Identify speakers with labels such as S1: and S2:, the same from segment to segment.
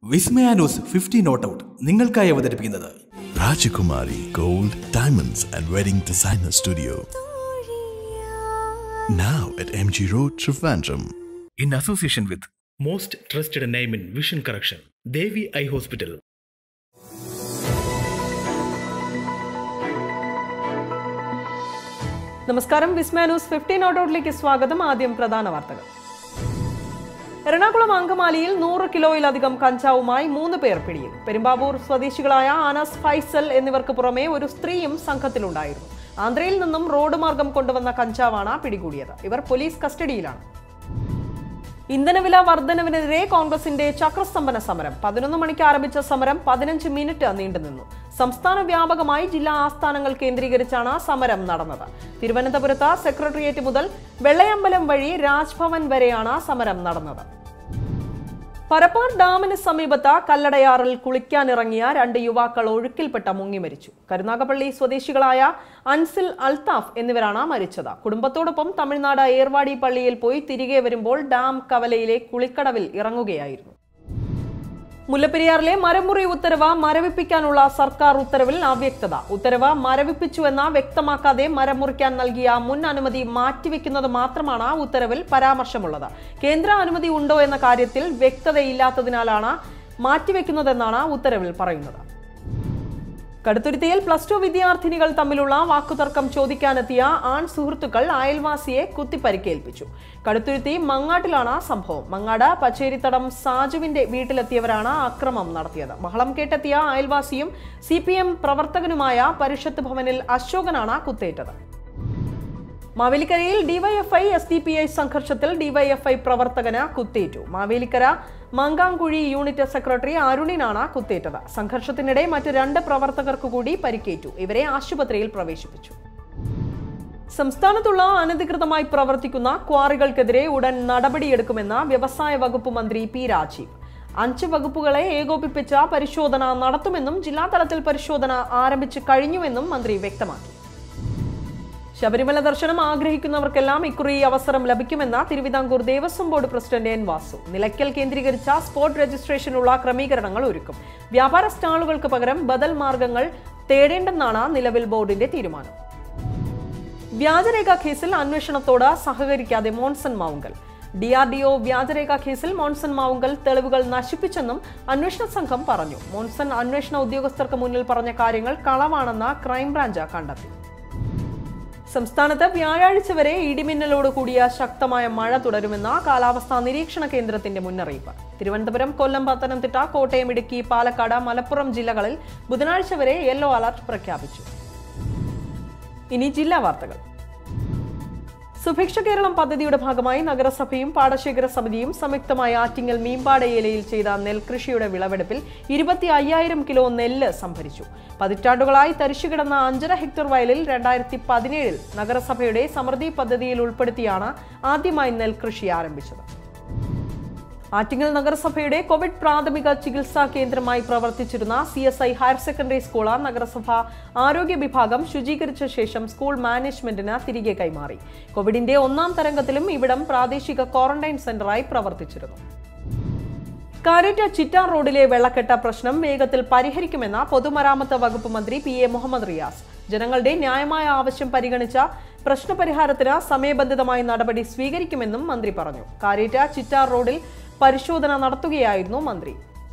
S1: Vismaya news fifty not out നിങ്ങൾക്കായി അവതരിപ്പിക്കുന്നത്
S2: Rajakumari Gold, Diamonds and Wedding Designer Studio. Now at MG Road, Trivandrum.
S1: In association with most trusted name in vision correction Devi eye hospital
S3: നമസ്കാരം Vismaya news fifteen ഔട്ടൗട്ടിലേക്ക് സ്വാഗതം ആദ്യം പ്രധാന വാർത്തകൾ എറണാകുളം അങ്കമാലിയിൽ നൂറ് കിലോയിലധികം കഞ്ചാവുമായി മൂന്ന് പേർ പിടിയിൽ പെരുമ്പാവൂർ സ്വദേശികളായ അനസ് ഫൈസൽ എന്നിവർക്ക് പുറമെ ഒരു സ്ത്രീയും സംഘത്തിലുണ്ടായിരുന്നു ആന്ധ്രയിൽ നിന്നും റോഡ് മാർഗം കൊണ്ടുവന്ന കഞ്ചാവാണ് പിടികൂടിയത് ഇവർ പോലീസ് കസ്റ്റഡിയിലാണ് ഇന്ധനവില വർധനവിനെതിരെ കോൺഗ്രസിന്റെ ചക്രസ്തംഭന സമരം പതിനൊന്ന് മണിക്ക് ആരംഭിച്ച സമരം പതിനഞ്ച് മിനിറ്റ് നീണ്ടുനിന്നു സംസ്ഥാന വ്യാപകമായി ജില്ലാ ആസ്ഥാനങ്ങൾ കേന്ദ്രീകരിച്ചാണ് സമരം നടന്നത് തിരുവനന്തപുരത്ത് സെക്രട്ടേറിയറ്റ് മുതൽ വെള്ളയമ്പലം വഴി രാജ്ഭവൻ വരെയാണ് സമരം നടന്നത് പരപ്പാർ ഡാമിന് സമീപത്ത് കല്ലടയാറിൽ കുളിക്കാനിറങ്ങിയ രണ്ട് യുവാക്കൾ ഒഴുക്കിൽപ്പെട്ട മുങ്ങി മരിച്ചു കരുനാഗപ്പള്ളി സ്വദേശികളായ അൻസിൽ അൽത്താഫ് എന്നിവരാണ് മരിച്ചത് കുടുംബത്തോടൊപ്പം തമിഴ്നാട് ഏർവാടി പള്ളിയിൽ പോയി തിരികെ വരുമ്പോൾ ഡാം കവലയിലെ കുളിക്കടവിൽ ഇറങ്ങുകയായിരുന്നു മുല്ലപ്പെരിയാറിലെ മരമുറി ഉത്തരവ് മരവിപ്പിക്കാനുള്ള സർക്കാർ ഉത്തരവിൽ അവ്യക്തത ഉത്തരവ് മരവിപ്പിച്ചുവെന്ന വ്യക്തമാക്കാതെ മരം മുറിക്കാൻ നൽകിയ മുൻ അനുമതി മാറ്റിവെക്കുന്നത് മാത്രമാണ് ഉത്തരവിൽ പരാമർശമുള്ളത് കേന്ദ്ര അനുമതി ഉണ്ടോ എന്ന കാര്യത്തിൽ വ്യക്തതയില്ലാത്തതിനാലാണ് മാറ്റിവെക്കുന്നതെന്നാണ് ഉത്തരവിൽ പറയുന്നത് കടുത്തുരുത്തിയിൽ പ്ലസ് ടു വിദ്യാർത്ഥിനികൾ തമ്മിലുള്ള വാക്കുതർക്കം ചോദിക്കാനെത്തിയ ആൺ സുഹൃത്തുക്കൾ അയൽവാസിയെ കുത്തിപ്പരിക്കേൽപ്പിച്ചു കടുത്തുരുത്തി മങ്ങാട്ടിലാണ് സംഭവം മങ്ങാട് പച്ചേരിത്തടം സാജുവിന്റെ വീട്ടിലെത്തിയവരാണ് അക്രമം നടത്തിയത് ബഹളം കേട്ടെത്തിയ അയൽവാസിയും സി പ്രവർത്തകനുമായ പരിഷത്ത് ഭവനിൽ അശോകനാണ് കുത്തേറ്റത് മാവേലിക്കരയിൽ DYFI S D P I സംഘർഷത്തിൽ ഡിവൈഎഫ്ഐ പ്രവർത്തകന് കുത്തേറ്റു മാവേലിക്കര മങ്കാങ്കുഴി യൂണിറ്റ് സെക്രട്ടറി അരുണിനാണ് കുത്തേറ്റത് സംഘർഷത്തിനിടെ മറ്റ് രണ്ട് പ്രവർത്തകർക്ക് കൂടി പരിക്കേറ്റു ഇവരെ ആശുപത്രിയിൽ പ്രവേശിപ്പിച്ചു സംസ്ഥാനത്തുള്ള അനധികൃതമായി പ്രവർത്തിക്കുന്ന ക്വാറികൾക്കെതിരെ ഉടൻ നടപടിയെടുക്കുമെന്ന് വ്യവസായ വകുപ്പ് മന്ത്രി പി രാജീവ് അഞ്ച് വകുപ്പുകളെ ഏകോപിപ്പിച്ച പരിശോധന നടത്തുമെന്നും ജില്ലാതലത്തിൽ പരിശോധന ആരംഭിച്ചു കഴിഞ്ഞുവെന്നും മന്ത്രി വ്യക്തമാക്കി ശബരിമല ദർശനം ആഗ്രഹിക്കുന്നവർക്കെല്ലാം ഇക്കുറി അവസരം ലഭിക്കുമെന്ന് Thiruvithamkoor Devaswom board president N Vasu Nilakkal കേന്ദ്രീകരിച്ച സ്പോട്ട് രജിസ്ട്രേഷനുള്ള ക്രമീകരണങ്ങൾ ഒരുക്കും വ്യാപാര സ്റ്റാളുകൾക്ക് പകരം ബദൽ മാർഗങ്ങൾ തേടേണ്ടെന്നാണ് നിലവിൽ ബോർഡിന്റെ തീരുമാനം വ്യാജരേഖ കേസിൽ അന്വേഷണത്തോട് സഹകരിക്കാതെ Monson Mavunkal D R D O വ്യാജരേഖ കേസിൽ മോൺസൺ മാവുങ്കൽ തെളിവുകൾ നശിപ്പിച്ചെന്നും അന്വേഷണ സംഘം പറഞ്ഞു മോൺസൺ അന്വേഷണ ഉദ്യോഗസ്ഥർക്ക് മുന്നിൽ പറഞ്ഞ കാര്യങ്ങൾ കളവാണെന്ന് ക്രൈംബ്രാഞ്ച് കണ്ടെത്തി സംസ്ഥാനത്ത് വ്യാഴാഴ്ച വരെ ഇടിമിന്നലോട് കൂടിയ ശക്തമായ മഴ തുടരുമെന്ന കാലാവസ്ഥാ നിരീക്ഷണ കേന്ദ്രത്തിന്റെ മുന്നറിയിപ്പ് തിരുവനന്തപുരം കൊല്ലം പത്തനംതിട്ട കോട്ടയം ഇടുക്കി പാലക്കാട് മലപ്പുറം ജില്ലകളിൽ ബുധനാഴ്ച വരെ യെല്ലോ അലർട്ട് പ്രഖ്യാപിച്ചു ഇനി ജില്ലാ വാർത്തകൾ സുഭിക്ഷ കേരളം പദ്ധതിയുടെ ഭാഗമായി നഗരസഭയും പാടശേഖര സമിതിയും സംയുക്തമായി ആറ്റിങ്ങൽ മീമ്പാടയേലയിൽ ചെയ്ത നെൽകൃഷിയുടെ വിളവെടുപ്പിൽ ഇരുപത്തി അയ്യായിരം കിലോ നെല്ല് സംഭരിച്ചു പതിറ്റാണ്ടുകളായി തരിശുകിടന്ന അഞ്ചര ഹെക്ടർ വയലിൽ രണ്ടായിരത്തി പതിനേഴിൽ നഗരസഭയുടെ സമൃദ്ധി പദ്ധതിയിൽ ഉൾപ്പെടുത്തിയാണ് ആദ്യമായി നെൽകൃഷി ആരംഭിച്ചത് ആറ്റിങ്ങൽ നഗരസഭയുടെ കോവിഡ് പ്രാഥമിക ചികിത്സാ കേന്ദ്രമായി പ്രവർത്തിച്ചിരുന്ന C S I higher secondary school നഗരസഭ ആരോഗ്യ വിഭാഗം ശുചീകരിച്ച ശേഷം സ്കൂൾ മാനേജ്മെന്റിന് തിരികെ കൈമാറി കോവിഡിന്റെ ഒന്നാം തരംഗത്തിലും ഇവിടം പ്രാദേശിക ക്വാറന്റൈൻ സെന്ററായി പ്രവർത്തിച്ചിരുന്നു കാരേറ്റ ചിറ്റാർ റോഡിലെ വെള്ളക്കെട്ട പ്രശ്നം വേഗത്തിൽ പരിഹരിക്കുമെന്ന പൊതുമരാമത്ത് വകുപ്പ് മന്ത്രി പി എ മുഹമ്മദ് റിയാസ് ജനങ്ങളുടെ ന്യായമായ ആവശ്യം പരിഗണിച്ച പ്രശ്നപരിഹാരത്തിന് സമയബന്ധിതമായി നടപടി സ്വീകരിക്കുമെന്നും മന്ത്രി പറഞ്ഞു കാരേറ്റ ചിറ്റാർ റോഡിൽ പരിശോധന നടത്തുകയായിരുന്നു മന്ത്രി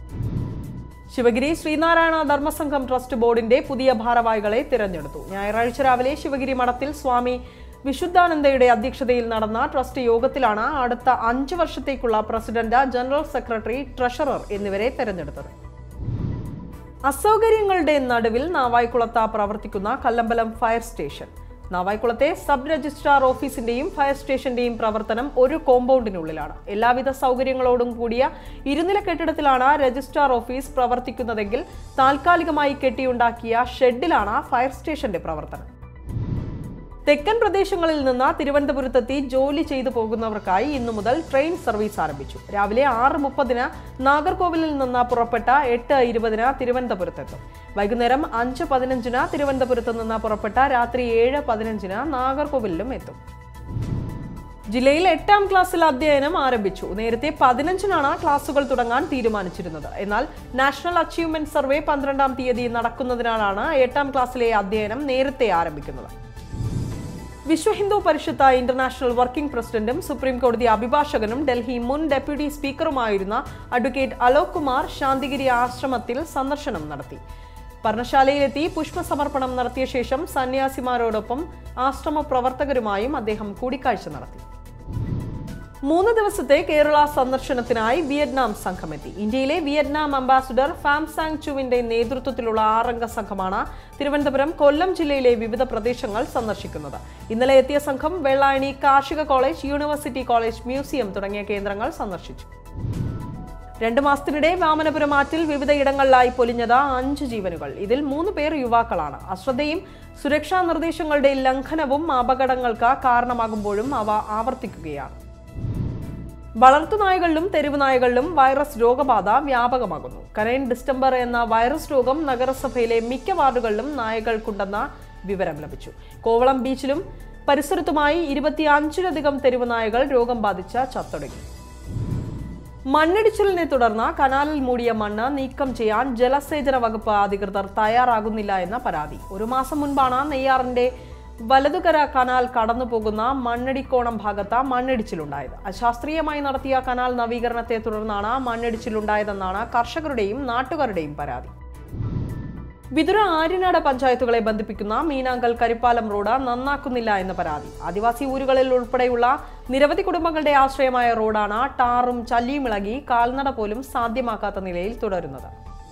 S3: ശിവഗിരി ശ്രീനാരായണ ധർമ്മസംഘം ട്രസ്റ്റ് ബോർഡിന്റെ പുതിയ ഭാരവാഹികളെ തിരഞ്ഞെടുത്തു ഞായറാഴ്ച രാവിലെ ശിവഗിരി മഠത്തിൽ സ്വാമി വിശുദ്ധാനന്ദയുടെ അധ്യക്ഷതയിൽ നടന്ന ട്രസ്റ്റ് യോഗത്തിലാണ് അടുത്ത അഞ്ച് വർഷത്തേക്കുള്ള പ്രസിഡന്റ് ജനറൽ സെക്രട്ടറി ട്രഷറർ എന്നിവരെ തെരഞ്ഞെടുത്തത് അസൗകര്യങ്ങളുടെ നടുവിൽ നാവായിക്കുളത്ത് പ്രവർത്തിക്കുന്ന കല്ലമ്പലം ഫയർ സ്റ്റേഷൻ നാവായിക്കുളത്തെ സബ് രജിസ്ട്രാർ ഓഫീസിന്റെയും ഫയർ സ്റ്റേഷന്റെയും പ്രവർത്തനം ഒരു കോമ്പൗണ്ടിനുള്ളിലാണ് എല്ലാവിധ സൗകര്യങ്ങളോടും കൂടിയ ഇരുനില കെട്ടിടത്തിലാണ് രജിസ്ട്രാർ ഓഫീസ് പ്രവർത്തിക്കുന്നതെങ്കിൽ താൽക്കാലികമായി കെട്ടിയുണ്ടാക്കിയ ഷെഡിലാണ് ഫയർ സ്റ്റേഷന്റെ പ്രവർത്തനം തെക്കൻ പ്രദേശങ്ങളിൽ നിന്ന് തിരുവനന്തപുരത്തെത്തി ജോലി ചെയ്തു പോകുന്നവർക്കായി ഇന്നു മുതൽ ട്രെയിൻ സർവീസ് ആരംഭിച്ചു രാവിലെ ആറ് മുപ്പതിന് നാഗർകോവിലിൽ നിന്ന് പുറപ്പെട്ട എട്ട് ഇരുപതിന് തിരുവനന്തപുരത്തെത്തും വൈകുന്നേരം അഞ്ച് പതിനഞ്ചിന് തിരുവനന്തപുരത്ത് നിന്ന് പുറപ്പെട്ട രാത്രി ഏഴ് പതിനഞ്ചിന് നാഗർകോവിലിലും എത്തും ജില്ലയിൽ എട്ടാം ക്ലാസ്സിൽ അധ്യയനം ആരംഭിച്ചു നേരത്തെ പതിനഞ്ചിനാണ് ക്ലാസുകൾ തുടങ്ങാൻ തീരുമാനിച്ചിരുന്നത് എന്നാൽ നാഷണൽ അച്ചീവ്മെന്റ് സർവേ പന്ത്രണ്ടാം തീയതി നടക്കുന്നതിനാലാണ് എട്ടാം ക്ലാസ്സിലെ അധ്യയനം നേരത്തെ ആരംഭിക്കുന്നത് വിശ്വ ഹിന്ദു പരിഷത്ത് ഇന്റർനാഷണൽ വർക്കിംഗ് പ്രസിഡന്റും സുപ്രീം കോടതി അഭിഭാഷകനും ഡൽഹി മുൻ ഡെപ്യൂട്ടി സ്പീക്കറുമായിരുന്ന അഡ്വക്കേറ്റ് അലോക് കുമാർ ശാന്തിഗിരി ആശ്രമത്തിൽ സന്ദർശനം നടത്തി പർണശാലയിലെത്തി പുഷ്പസമർപ്പണം നടത്തിയ ശേഷം സന്യാസിമാരോടൊപ്പം ആശ്രമ പ്രവർത്തകരുമായും അദ്ദേഹം കൂടിക്കാഴ്ച നടത്തി മൂന്ന് ദിവസത്തെ കേരള സന്ദർശനത്തിനായി വിയറ്റ്നാം സംഘമെത്തി ഇന്ത്യയിലെ വിയറ്റ്നാം അംബാസിഡർ ഫാം സാങ് ചുവിന്റെ നേതൃത്വത്തിലുള്ള ആറംഗ സംഘമാണ് തിരുവനന്തപുരം കൊല്ലം ജില്ലയിലെ വിവിധ പ്രദേശങ്ങൾ സന്ദർശിക്കുന്നത് ഇന്നലെ എത്തിയ സംഘം വെള്ളായണി കാർഷിക കോളേജ് യൂണിവേഴ്സിറ്റി കോളേജ് മ്യൂസിയം തുടങ്ങിയ കേന്ദ്രങ്ങൾ സന്ദർശിച്ചു രണ്ട് മാസത്തിനിടെ വാമനപുരം ആറ്റിൽ വിവിധയിടങ്ങളിലായി പൊലിഞ്ഞത് അഞ്ച് ജീവനുകൾ ഇതിൽ മൂന്ന് പേർ യുവാക്കളാണ് അശ്രദ്ധയും സുരക്ഷാ നിർദ്ദേശങ്ങളുടെ ലംഘനവും അപകടങ്ങൾക്ക് കാരണമാകുമ്പോഴും അവ ആവർത്തിക്കുകയാണ് വളർത്തുനായകളിലും തെരുവ് നായകളിലും വൈറസ് രോഗബാധ വ്യാപകമാകുന്നു കരൈൻ ഡിസ്റ്റംബർ എന്ന വൈറസ് രോഗം നഗരസഭയിലെ മിക്ക വാർഡുകളിലും നായകൾക്കുണ്ടെന്ന വിവരം ലഭിച്ചു കോവളം ബീച്ചിലും പരിസരത്തുമായി ഇരുപത്തിയഞ്ചിലധികം തെരുവ് നായകൾ രോഗം ബാധിച്ച ചത്തൊടുങ്ങി മണ്ണിടിച്ചിലിനെ തുടർന്ന് കനാലിൽ മൂടിയ മണ്ണ് നീക്കം ചെയ്യാൻ ജലസേചന വകുപ്പ് അധികൃതർ തയ്യാറാകുന്നില്ല എന്ന പരാതി ഒരു മാസം മുൻപാണ് നെയ്യാറിന്റെ വലതുകര കനാൽ കടന്നുപോകുന്ന മണ്ണടിക്കോണം ഭാഗത്ത് മണ്ണിടിച്ചിലുണ്ടായത് അശാസ്ത്രീയമായി നടത്തിയ കനാൽ നവീകരണത്തെ തുടർന്നാണ് മണ്ണിടിച്ചിലുണ്ടായതെന്നാണ് കർഷകരുടെയും നാട്ടുകാരുടെയും പരാതി വിതുര ആര്യനാട് പഞ്ചായത്തുകളെ ബന്ധിപ്പിക്കുന്ന മീനാങ്കൽ കരിപ്പാലം റോഡ് നന്നാക്കുന്നില്ല എന്ന പരാതി ആദിവാസി ഊരുകളിൽ ഉൾപ്പെടെയുള്ള നിരവധി കുടുംബങ്ങളുടെ ആശ്രയമായ റോഡാണ് ടാറും ചല്ലിയും ഇളകി കാൽനട പോലും സാധ്യമാക്കാത്ത നിലയിൽ തുടരുന്നത്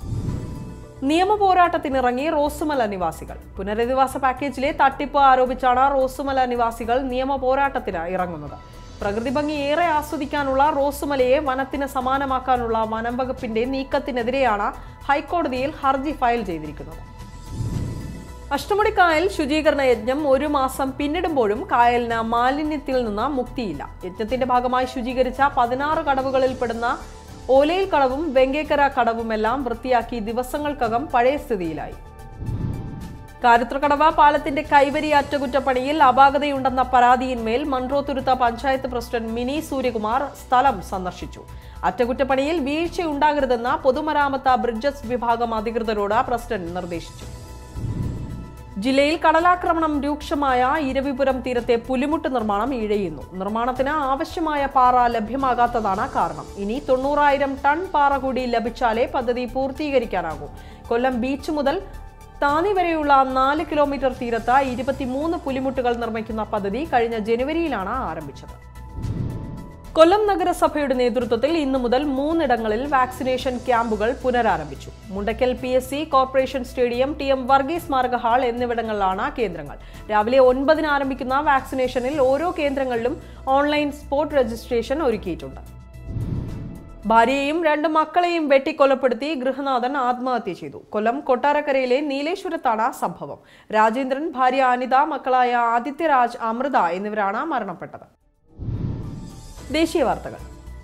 S3: നിയമ പോരാട്ടത്തിനിറങ്ങി റോസുമല നിവാസികൾ പുനരധിവാസ പാക്കേജിലെ തട്ടിപ്പ് ആരോപിച്ചാണ് റോസുമല നിവാസികൾ നിയമ പോരാട്ടത്തിന് ഇറങ്ങുന്നത് പ്രകൃതി ഭംഗി ഏറെ ആസ്വദിക്കാനുള്ള റോസുമലയെ വനത്തിന് സമാനമാക്കാനുള്ള വനം വകുപ്പിന്റെ നീക്കത്തിനെതിരെയാണ് ഹൈക്കോടതിയിൽ ഹർജി ഫയൽ ചെയ്തിരിക്കുന്നത് അഷ്ടമുടി കായൽ ശുചീകരണ യജ്ഞം ഒരു മാസം പിന്നിടുമ്പോഴും കായലിന് മാലിന്യത്തിൽ നിന്ന് മുക്തിയില്ല യജ്ഞത്തിന്റെ ഭാഗമായി ശുചീകരിച്ച പതിനാറ് കടവുകളിൽ പെടുന്ന ഓലയിൽ കടവും വെങ്കേക്കര കടവുമെല്ലാം വൃത്തിയാക്കി ദിവസങ്ങൾക്കകം പഴയ സ്ഥിതിയിലായി കാരുത്രക്കടവ പാലത്തിന്റെ കൈവരി അറ്റകുറ്റപ്പണിയിൽ അപാകതയുണ്ടെന്ന പരാതിയിന്മേൽ മൺട്രോത്തുരുത്ത പഞ്ചായത്ത് പ്രസിഡന്റ് മിനി സൂര്യകുമാർ സ്ഥലം സന്ദർശിച്ചു അറ്റകുറ്റപ്പണിയിൽ വീഴ്ചയുണ്ടാകരുതെന്ന് പൊതുമരാമത്ത് ബ്രിഡ്ജസ് വിഭാഗം അധികൃതരോട് പ്രസിഡന്റ് നിർദ്ദേശിച്ചു ജില്ലയിൽ കടലാക്രമണം രൂക്ഷമായ ഇരവിപുരം തീരത്തെ പുലിമുട്ട് നിർമ്മാണം ഇഴയുന്നു നിർമ്മാണത്തിന് ആവശ്യമായ പാറ ലഭ്യമാകാത്തതാണ് കാരണം ഇനി തൊണ്ണൂറായിരം ടൺ പാറ കൂടി ലഭിച്ചാലേ പദ്ധതി പൂർത്തീകരിക്കാനാകൂ കൊല്ലം ബീച്ച് മുതൽ താനി വരെയുള്ള നാല് കിലോമീറ്റർ തീരത്ത് ഇരുപത്തിമൂന്ന് പുലിമുട്ടുകൾ നിർമ്മിക്കുന്ന പദ്ധതി കഴിഞ്ഞ ജനുവരിയിലാണ് ആരംഭിച്ചത് കൊല്ലം നഗരസഭയുടെ നേതൃത്വത്തിൽ ഇന്നു മുതൽ മൂന്നിടങ്ങളിൽ വാക്സിനേഷൻ ക്യാമ്പുകൾ പുനരാരംഭിച്ചു Mundakkal P S C corporation stadium T M Varghese സ്മാരക ഹാൾ എന്നിവിടങ്ങളിലാണ് കേന്ദ്രങ്ങൾ രാവിലെ ഒൻപതിന് ആരംഭിക്കുന്ന വാക്സിനേഷനിൽ ഓരോ കേന്ദ്രങ്ങളിലും ഓൺലൈൻ സ്പോട്ട് രജിസ്ട്രേഷൻ ഒരുക്കിയിട്ടുണ്ട് ഭാര്യയെയും രണ്ട് മക്കളെയും വെട്ടിക്കൊലപ്പെടുത്തി ഗൃഹനാഥൻ ആത്മഹത്യ ചെയ്തു കൊല്ലം കൊട്ടാരക്കരയിലെ നീലേശ്വരത്താണ് സംഭവം രാജേന്ദ്രൻ ഭാര്യ അനിത മക്കളായ ആദിത്യരാജ് അമൃത എന്നിവരാണ് മരണപ്പെട്ടത് ദേശീയ വാർത്തകൾ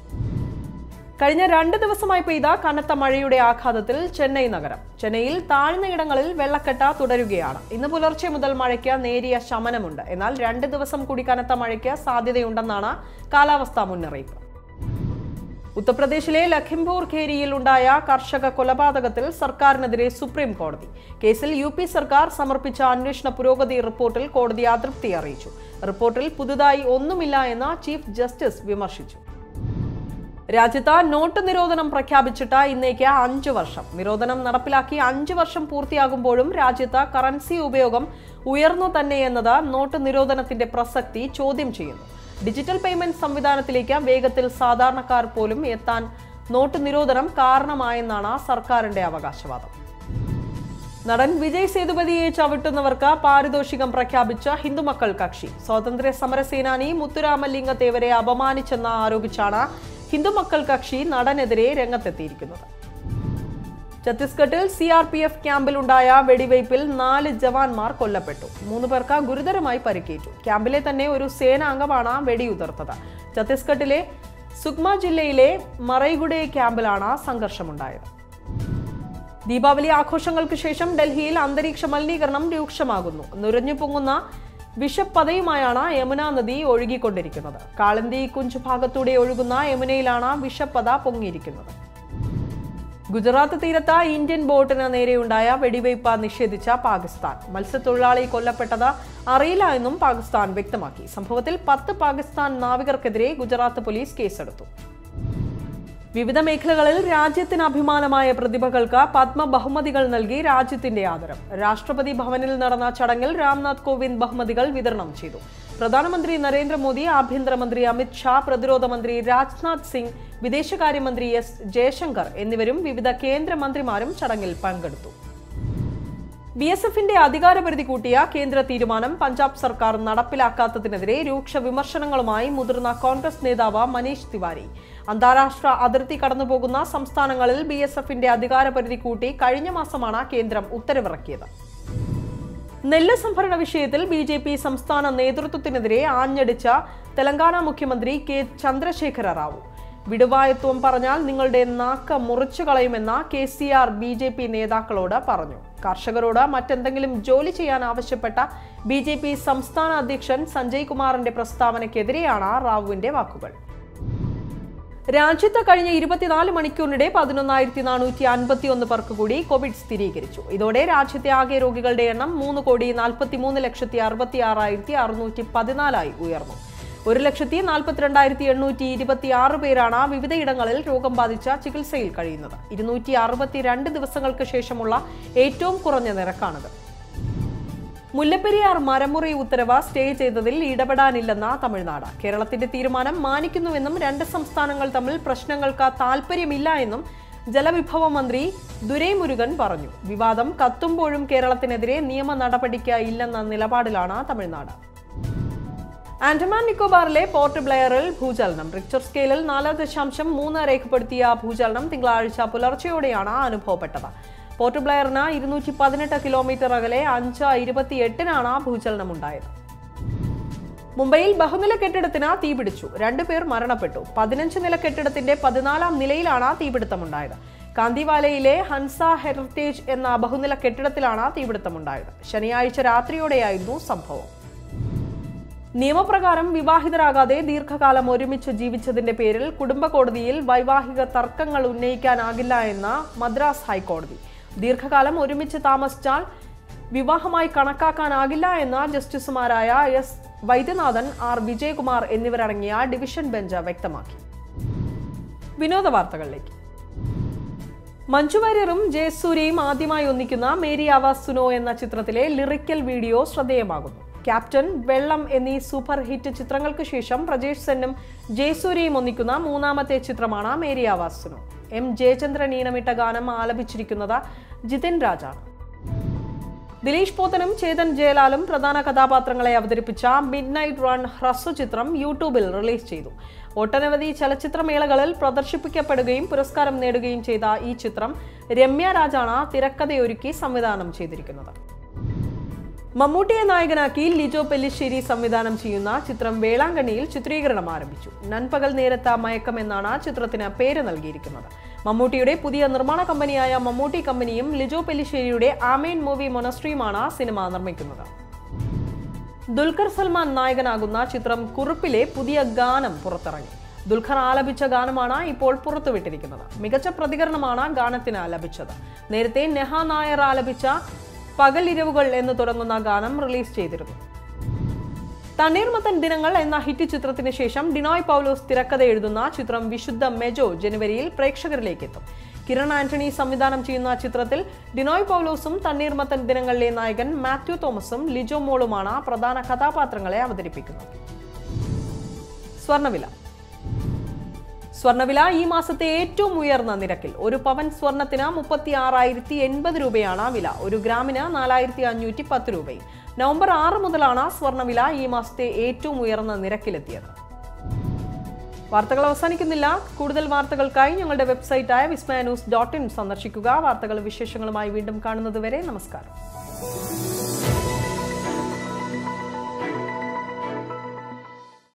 S3: കഴിഞ്ഞ രണ്ട് ദിവസമായി പെയ്ത കനത്ത മഴയുടെ ആഘാതത്തിൽ ചെന്നൈ നഗരം ചെന്നൈയിൽ താഴ്ന്ന ഇടങ്ങളിൽ വെള്ളക്കെട്ട് തുടരുകയാണ് ഇന്ന് പുലർച്ചെ മുതൽ മഴയ്ക്ക് നേരിയ ശമനമുണ്ട് എന്നാൽ രണ്ട് ദിവസം കൂടി കനത്ത മഴയ്ക്ക് സാധ്യതയുണ്ടെന്നാണ് കാലാവസ്ഥാ മുന്നറിയിപ്പ് ഉത്തർപ്രദേശിലെ ലഖിംപൂർ ഖേരിയിൽ ഉണ്ടായ കർഷക കൊലപാതകത്തിൽ സർക്കാരിനെതിരെ സുപ്രീം കോടതി കേസിൽ യു പി സർക്കാർ സമർപ്പിച്ച അന്വേഷണ പുരോഗതി റിപ്പോർട്ടിൽ കോടതി അതൃപ്തി അറിയിച്ചു റിപ്പോർട്ടിൽ പുതുതായി ഒന്നുമില്ല എന്ന് ചീഫ് ജസ്റ്റിസ് വിമർശിച്ചു രാജ്യത്ത് നോട്ട് നിരോധനം പ്രഖ്യാപിച്ചിട്ട് ഇന്നേക്ക് അഞ്ചു വർഷം നിരോധനം നടപ്പിലാക്കി അഞ്ചു വർഷം പൂർത്തിയാകുമ്പോഴും രാജ്യത്ത് കറൻസി ഉപയോഗം ഉയർന്നു തന്നെയെന്നത് നോട്ട് നിരോധനത്തിന്റെ പ്രസക്തി ചോദ്യം ചെയ്യുന്നു ഡിജിറ്റൽ പേയ്മെന്റ് സംവിധാനത്തിലേക്ക് വേഗത്തിൽ സാധാരണക്കാർ പോലും എത്താൻ നോട്ട് നിരോധനം കാരണമായെന്നാണ് സർക്കാരിന്റെ അവകാശവാദം നടൻ വിജയ് സേതുപതിയെ ചവിട്ടുന്നവർക്ക് പാരിതോഷികം പ്രഖ്യാപിച്ച ഹിന്ദുമക്കൾ കക്ഷി സ്വാതന്ത്ര്യ സമര സേനാനി മുത്തുരാമലിംഗത്തേവരെ അപമാനിച്ചെന്ന് ആരോപിച്ചാണ് ഹിന്ദുമക്കൾ കക്ഷി നടനെതിരെ രംഗത്തെത്തിയിരിക്കുന്നത് ഛത്തീസ്ഗഡിൽ സി ആർ പി എഫ് ക്യാമ്പിലുണ്ടായ വെടിവയ്പിൽ നാല് ജവാന്മാർ കൊല്ലപ്പെട്ടു മൂന്ന് പേർക്ക് ഗുരുതരമായി പരിക്കേറ്റു ക്യാമ്പിലെ തന്നെ ഒരു സേനാംഗമാണ് വെടിയുതിർത്തത് ഛത്തീസ്ഗഡിലെ സുക്മ ജില്ലയിലെ മറൈഗുഡെ ക്യാമ്പിലാണ് സംഘർഷമുണ്ടായത് ദീപാവലി ആഘോഷങ്ങൾക്ക് ശേഷം ഡൽഹിയിൽ അന്തരീക്ഷ മലിനീകരണം രൂക്ഷമാകുന്നു നുരഞ്ഞു പൊങ്ങുന്ന വിഷപ്പതയുമായാണ് യമുന നദി ഒഴുകിക്കൊണ്ടിരിക്കുന്നത് കാളന്തി കുഞ്ച് ഭാഗത്തൂടെ ഒഴുകുന്ന യമുനയിലാണ് വിഷപ്പത പൊങ്ങിയിരിക്കുന്നത് ഗുജറാത്ത് തീരത്ത് ഇന്ത്യൻ ബോട്ടിന് നേരെയുണ്ടായ വെടിവയ്പ് നിഷേധിച്ച പാകിസ്ഥാൻ മത്സ്യത്തൊഴിലാളി കൊല്ലപ്പെട്ടത് അറിയില്ല എന്നും പാകിസ്ഥാൻ വ്യക്തമാക്കി സംഭവത്തിൽ പത്ത് പാകിസ്ഥാൻ നാവികർക്കെതിരെ ഗുജറാത്ത് പോലീസ് കേസെടുത്തു വിവിധ മേഖലകളിൽ രാജ്യത്തിന് അഭിമാനമായ പ്രതിഭകൾക്ക് പത്മ ബഹുമതികൾ നൽകി രാജ്യത്തിന്റെ ആദരം രാഷ്ട്രപതി ഭവനിൽ നടന്ന ചടങ്ങിൽ രാംനാഥ് കോവിന്ദ് ബഹുമതികൾ വിതരണം ചെയ്തു പ്രധാനമന്ത്രി നരേന്ദ്രമോദി ആഭ്യന്തരമന്ത്രി അമിത് ഷാ പ്രതിരോധ മന്ത്രി രാജ്നാഥ് സിംഗ് വിദേശകാര്യമന്ത്രി എസ് ജയശങ്കർ എന്നിവരും വിവിധ കേന്ദ്രമന്ത്രിമാരും ചടങ്ങിൽ പങ്കെടുത്തു ബി എസ് എഫിന്റെ അധികാരപരിധി കൂട്ടിയ കേന്ദ്ര തീരുമാനം പഞ്ചാബ് സർക്കാർ നടപ്പിലാക്കാത്തതിനെതിരെ രൂക്ഷ വിമർശനങ്ങളുമായി മുതിർന്ന കോൺഗ്രസ് നേതാവ് മനീഷ് തിവാരി അന്താരാഷ്ട്ര അതിർത്തി കടന്നുപോകുന്ന സംസ്ഥാനങ്ങളിൽ ബി എസ് എഫിന്റെ അധികാരപരിധി കൂട്ടി കഴിഞ്ഞ മാസമാണ് കേന്ദ്രം ഉത്തരവിറക്കിയത് നെല്ല് സംഭരണ വിഷയത്തിൽ ബി ജെ പി സംസ്ഥാന നേതൃത്വത്തിനെതിരെ ആഞ്ഞടിച്ച തെലങ്കാന മുഖ്യമന്ത്രി കെ ചന്ദ്രശേഖര റാവു വിടുവായത്വം പറഞ്ഞാൽ നിങ്ങളുടെ നാക്ക് മുറിച്ചു കളയുമെന്ന K C R B J P നേതാക്കളോട് പറഞ്ഞു കർഷകരോട് മറ്റെന്തെങ്കിലും ജോലി ചെയ്യാൻ ആവശ്യപ്പെട്ട ബി ജെ പി സംസ്ഥാന അധ്യക്ഷൻ സഞ്ജയ് കുമാറിന്റെ പ്രസ്താവനയ്ക്കെതിരെയാണ് റാവുവിന്റെ വാക്കുകൾ രാജ്യത്ത് കഴിഞ്ഞ ഇരുപത്തിനാല് മണിക്കൂറിനിടെ പതിനൊന്നായിരത്തി നാനൂറ്റി അൻപത്തി ഒന്ന് പേർക്ക് കൂടി കോവിഡ് സ്ഥിരീകരിച്ചു ഇതോടെ രാജ്യത്തെ ആകെ രോഗികളുടെ എണ്ണം മൂന്ന് കോടി നാൽപ്പത്തി മൂന്ന് ലക്ഷത്തി അറുപത്തി ആറായിരത്തി അറുന്നൂറ്റി പതിനാലായി ഉയർന്നു ഒരു ലക്ഷത്തി നാൽപ്പത്തിരണ്ടായിരത്തി എണ്ണൂറ്റി ഇരുപത്തി ആറ് പേരാണ് വിവിധയിടങ്ങളിൽ രോഗം ബാധിച്ച ചികിത്സയിൽ കഴിയുന്നത് ഇരുന്നൂറ്റി അറുപത്തിരണ്ട് ദിവസങ്ങൾക്ക് ശേഷമുള്ള ഏറ്റവും കുറഞ്ഞ നിരക്കാണിത് മുല്ലപ്പെരിയാർ മരമുറി ഉത്തരവ് സ്റ്റേ ചെയ്തതിൽ ഇടപെടാനില്ലെന്ന തമിഴ്നാട് കേരളത്തിന്റെ തീരുമാനം മാനിക്കുന്നുവെന്നും രണ്ട് സംസ്ഥാനങ്ങൾ തമ്മിൽ പ്രശ്നങ്ങൾക്ക് താൽപ്പര്യമില്ല എന്നും ജലവിഭവ മന്ത്രി ദുരൈമുരുകൻ പറഞ്ഞു വിവാദം കത്തുമ്പോഴും കേരളത്തിനെതിരെ നിയമ നടപടിക്ക് ഇല്ലെന്ന നിലപാടിലാണ് തമിഴ്നാട് ആൻഡമാൻ നിക്കോബാറിലെ പോർട്ട് ബ്ലെയറിൽ ഭൂചലനം റിക്ടർ സ്കെയിലിൽ നാല് ദശാംശം മൂന്ന് രേഖപ്പെടുത്തിയ ഭൂചലനം തിങ്കളാഴ്ച പുലർച്ചെയോടെയാണ് അനുഭവപ്പെട്ടത് പോർട്ട് ബ്ലെയറിന് ഇരുന്നൂറ്റി പതിനെട്ട് കിലോമീറ്റർ അകലെ അഞ്ച് ഇരുപത്തിയെട്ടിനാണ് ഭൂചലനമുണ്ടായത് മുംബൈയിൽ ബഹുനില കെട്ടിടത്തിന് തീപിടിച്ചു രണ്ടുപേർ മരണപ്പെട്ടു പതിനഞ്ച് നില കെട്ടിടത്തിന്റെ പതിനാലാം നിലയിലാണ് തീപിടുത്തമുണ്ടായത് കാന്തിവാലയിലെ ഹൻസ ഹെറിറ്റേജ് എന്ന ബഹുനില കെട്ടിടത്തിലാണ് തീപിടുത്തമുണ്ടായത് ശനിയാഴ്ച രാത്രിയോടെയായിരുന്നു സംഭവം നിയമപ്രകാരം വിവാഹിതരാകാതെ ദീർഘകാലം ഒരുമിച്ച് ജീവിച്ചതിന്റെ പേരിൽ കുടുംബ കോടതിയിൽ വൈവാഹിക തർക്കങ്ങൾ ഉന്നയിക്കാനാകില്ല എന്ന മദ്രാസ് ഹൈക്കോടതി ദീർഘകാലം ഒരുമിച്ച് താമസിച്ചാൽ വിവാഹമായി കണക്കാക്കാനാകില്ല എന്ന ജസ്റ്റിസുമാരായ എസ് വൈദ്യനാഥൻ ആർ വിജയകുമാർ എന്നിവരടങ്ങിയ ഡിവിഷൻ ബെഞ്ച് വ്യക്തമാക്കി വിനോദ വാർത്തകളിലേക്ക് മഞ്ജു വാര്യറും ജയസൂര്യയും ആദ്യമായി ഒന്നിക്കുന്ന മേരി ആവാസ് സുനോ എന്ന ചിത്രത്തിലെ ലിറിക്കൽ വീഡിയോ ശ്രദ്ധേയമാകുന്നു ക്യാപ്റ്റൻ വെള്ളം എന്നീ സൂപ്പർ ഹിറ്റ് ചിത്രങ്ങൾക്ക് ശേഷം പ്രജേഷ് സെന്നും ജയസൂര്യയും ഒന്നിക്കുന്ന മൂന്നാമത്തെ ചിത്രമാണ് മേരി ആവാസ് സുനോ എം ജയചന്ദ്രൻ ഈണമിട്ട ഗാനം ആലപിച്ചിരിക്കുന്നത് ജിതിൻ രാജാണ് ദിലീഷ് പോത്തനും ചേതൻ ജയലാലും പ്രധാന കഥാപാത്രങ്ങളെ അവതരിപ്പിച്ച മിഡ് നൈറ്റ് റൺ ഹ്രസ്വ ചിത്രം യൂട്യൂബിൽ റിലീസ് ചെയ്തു ഒട്ടനവധി ചലച്ചിത്രമേളകളിൽ പ്രദർശിപ്പിക്കപ്പെടുകയും പുരസ്കാരം നേടുകയും ചെയ്ത ഈ ചിത്രം രമ്യ രാജാണ് തിരക്കഥയൊരുക്കി സംവിധാനം ചെയ്തിരിക്കുന്നത് മമ്മൂട്ടിയെ നായകനാക്കി ലിജോ പെല്ലിശ്ശേരി സംവിധാനം ചെയ്യുന്ന ചിത്രം വേളാങ്കണ്ണിയിൽ ചിത്രീകരണം ആരംഭിച്ചു നൻപകൽ നേരത്ത മയക്കം എന്നാണ് ചിത്രത്തിന് പേര് നൽകിയിരിക്കുന്നത് മമ്മൂട്ടിയുടെ പുതിയ നിർമ്മാണ കമ്പനിയായ മമ്മൂട്ടി കമ്പനിയും ലിജോ പെല്ലിശ്ശേരിയുടെ ആമേൻ മൂവി മൊനസ്ട്രിയുമാണ് സിനിമ നിർമ്മിക്കുന്നത് ദുൽഖർ സൽമാൻ നായകനാകുന്ന ചിത്രം കുറുപ്പിലെ പുതിയ ഗാനം പുറത്തിറങ്ങി ദുൽഖർ ആലപിച്ച ഗാനമാണ് ഇപ്പോൾ പുറത്തുവിട്ടിരിക്കുന്നത് മികച്ച പ്രതികരണമാണ് ഗാനത്തിന് ലഭിച്ചത് നേരത്തെ നെഹ നായർ ആലപിച്ച പകലിരവുകൾ എന്ന് തുടങ്ങുന്ന ഗാനം റിലീസ് ചെയ്തിരുന്നു തണ്ണീർമത്തൻ ദിനങ്ങൾ എന്ന ഹിറ്റ് ചിത്രത്തിന് ശേഷം ഡിനോയ് പൗലോസ് തിരക്കഥ എഴുതുന്ന ചിത്രം വിശുദ്ധ മെജോ ജനുവരിയിൽ പ്രേക്ഷകരിലേക്ക് എത്തും കിരൺ ആന്റണി സംവിധാനം ചെയ്യുന്ന ചിത്രത്തിൽ ഡിനോയ് പൗലോസും തണ്ണീർമത്തൻ ദിനങ്ങളിലെ നായകൻ മാത്യു തോമസും ലിജോ മോളുമാണ് പ്രധാന കഥാപാത്രങ്ങളെ അവതരിപ്പിക്കുന്നത് സ്വർണ്ണവില സ്വർണ്ണവില ഈ മാസത്തെ ഏറ്റവും ഉയർന്ന നിരക്കിൽ ഒരു പവൻ സ്വർണത്തിന് മുപ്പത്തി ആറായിരത്തി എൺപത് രൂപയാണ് വില ഒരു ഗ്രാമിന് നാലായിരത്തി അഞ്ഞൂറ്റി പത്ത് രൂപയും നവംബർ ആറ് മുതലാണ് സ്വർണ്ണവില ഈ മാസത്തെ ഏറ്റവും ഉയർന്ന നിരക്കിലെത്തിയത് വാർത്തകൾ അവസാനിക്കുന്നില്ല കൂടുതൽ വാർത്തകൾക്കായി ഞങ്ങളുടെ വെബ്സൈറ്റായ വിസ്മയ ന്യൂസ് ഡോട്ട് ഇൻ സന്ദർശിക്കുക വാർത്തകളും വിശേഷങ്ങളുമായി വീണ്ടും കാണുന്നതുവരെ നമസ്കാരം